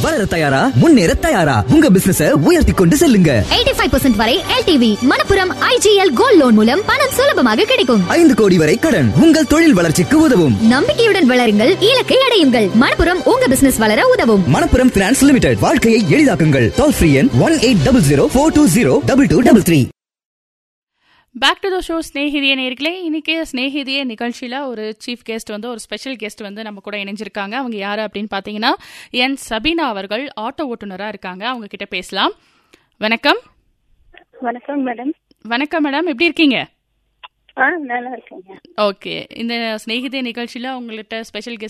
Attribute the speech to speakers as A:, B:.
A: வளர தயாரா முன்னேற தயாரா உங்க பிசினஸ உயர்த்தி கொண்டு செல்லுங்க
B: 85% வரை LTV Manappuram IGL gold loan மூலம் பணம் சுலபமாக கிடைக்கும்
A: ஐந்து கோடி வரை கடன் உங்கள் தொழில் வளர்ச்சிக்கு உதவும்
B: நம்பிக்கையுடன் வளருங்கள் இலக்கை அடையுங்கள் மணப்புரம் உங்க பிசினஸ் வளர உதவும்
A: மணப்புரம் பினான்ஸ் லிமிடெட் வாழ்க்கையை எளிதாக்குங்கள் டோல் ஃப்ரீ எண் one eight double zero four two zero double two double three
C: back to the show ஸ்நேகிதிய நேர்களே இன்னைக்கு ஸ்நேகிதிய நிகழ்ச்சியில் ஒரு சீஃப் கெஸ்ட் வந்து ஒரு ஸ்பெஷல் கெஸ்ட் வந்து நம்ம கூட இணைஞ்சிருக்காங்க அவங்க யாரு அப்படின்னு பார்த்தீங்கன்னா என் சபீனா அவர்கள் ஆட்டோ ஓட்டுநராக இருக்காங்க அவங்க கிட்ட பேசலாம் வணக்கம்
D: வணக்கம் மேடம்
C: வணக்கம் மேடம் எப்படி இருக்கீங்க
D: ஆ நல்லா இருக்கேங்க
C: ஓகே இந்த ஸ்நேகிதிய நிகழ்ச்சியில் உங்கள்கிட்ட ஸ்பெஷல் கெஸ்ட்